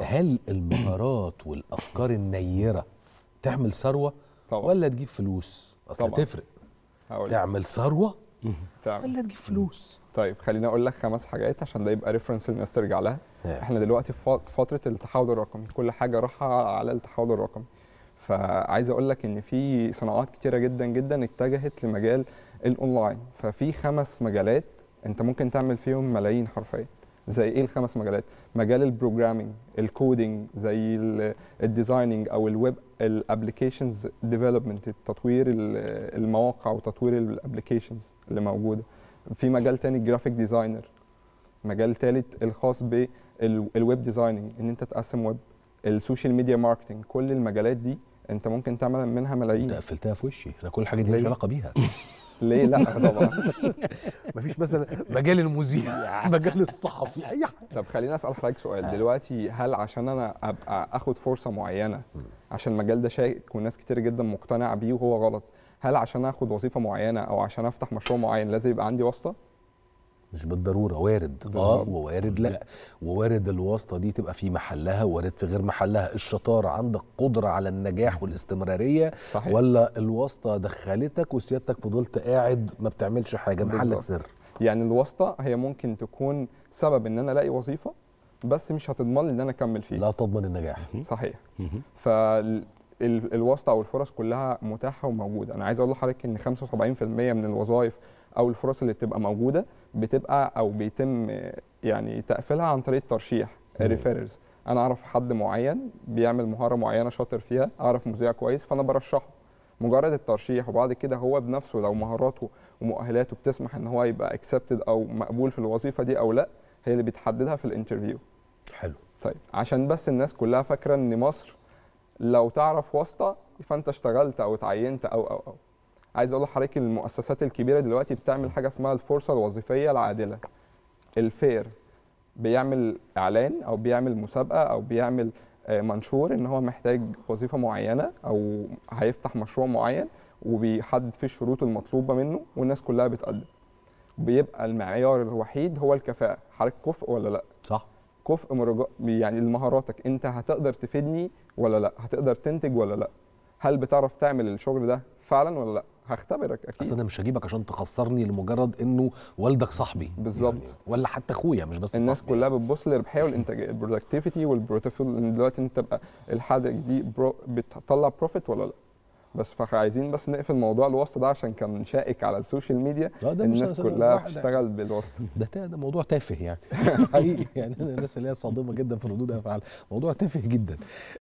هل المهارات والافكار النيره تعمل ثروه طبعا ولا تجيب فلوس اصل طبعا. تفرق هقول لك. تعمل ثروه تعمل. ولا تجيب فلوس طيب خليني اقول لك خمس حاجات عشان ده يبقى ريفرنس الناس ترجع لها آه. احنا دلوقتي في فت- فتره التحول الرقمي كل حاجه رايحه على التحول الرقمي فعايز اقول لك ان في صناعات كتيره جدا جدا اتجهت لمجال الاونلاين ففي خمس مجالات انت ممكن تعمل فيهم ملايين حرفيا زي ايه الخمس مجالات مجال البروجرامينج الكودينج زي ال- الديزايننج او الويب الابلكيشنز ديفلوبمنت تطوير ال- المواقع وتطوير الابلكيشنز اللي موجوده في مجال تاني الجرافيك ديزاينر مجال تالت الخاص بالويب ديزايننج ان انت تقسم ويب السوشيال ميديا ماركتنج كل المجالات دي انت ممكن تعمل منها انت ملايين قفلتها في وشي انا كل حاجه دي مش ليه؟ علاقه بيها ليه لا طبعا مفيش مثلا مجال المذيع مجال الصحفي اي حاجه طب خليني اسال حضرتك سؤال دلوقتي هل عشان انا ابقى اخد فرصه معينه عشان المجال ده شائك وناس كتير جدا مقتنعه بيه وهو غلط هل عشان اخد وظيفه معينه او عشان افتح مشروع معين لازم يبقى عندي واسطه مش بالضروره وارد اه بالظبط. ووارد لا ووارد الواسطه دي تبقى في محلها وارد في غير محلها الشطاره عندك قدره على النجاح والاستمراريه صحيح ولا الواسطه دخلتك وسيادتك فضلت قاعد ما بتعملش حاجه محلك بالظبط. سر يعني الواسطه هي ممكن تكون سبب ان انا الاقي وظيفه بس مش هتضمن لي ان انا اكمل فيه لا تضمن النجاح صحيح فالواسطه او الفرص كلها متاحه وموجوده انا عايز اقول لحضرتك ان 75% من الوظائف او الفرص اللي بتبقى موجوده بتبقى او بيتم يعني تقفيلها عن طريق الترشيح مم. ريفيرز انا اعرف حد معين بيعمل مهاره معينه شاطر فيها اعرف مذيع كويس فانا برشحه مجرد الترشيح وبعد كده هو بنفسه لو مهاراته ومؤهلاته بتسمح ان هو يبقى اكسبتد او مقبول في الوظيفه دي او لا هي اللي بتحددها في الانترفيو حلو طيب عشان بس الناس كلها فاكره ان مصر لو تعرف واسطه فانت اشتغلت او اتعينت او او او عايز اقول لحضرتك إن المؤسسات الكبيره دلوقتي بتعمل حاجه اسمها الفرصه الوظيفيه العادله الفير بيعمل اعلان او بيعمل مسابقه او بيعمل آه، منشور ان هو محتاج وظيفه معينه او هيفتح مشروع معين وبيحدد فيه الشروط المطلوبه منه والناس كلها بتقدم بيبقى المعيار الوحيد هو الكفاءه حضرتك كفء ولا لا صح كفء مرجع يعني لمهاراتك انت هتقدر تفيدني ولا لا هتقدر تنتج ولا لا هل بتعرف تعمل الشغل ده فعلا ولا لا هختبرك اصل اكيد انا مش هجيبك عشان تخسرني لمجرد انه والدك صاحبي بالظبط. يعني ولا حتى اخويا مش بس الناس صاحبي. كلها بتبص للربحيه والانتاجيه البرودكتيفيتي والبروتيفول ان دلوقتي انت تبقى الحاجه دي برو بتطلع بروفيت ولا لا بس فعايزين بس نقفل موضوع الواسطه ده عشان كان شائك على السوشيال ميديا لا ده مش الناس سبب كلها واحد. بتشتغل بالواسطه ده ده موضوع تافه يعني حقيقي يعني الناس اللي هي صادمه جدا في ردود افعال موضوع تافه جدا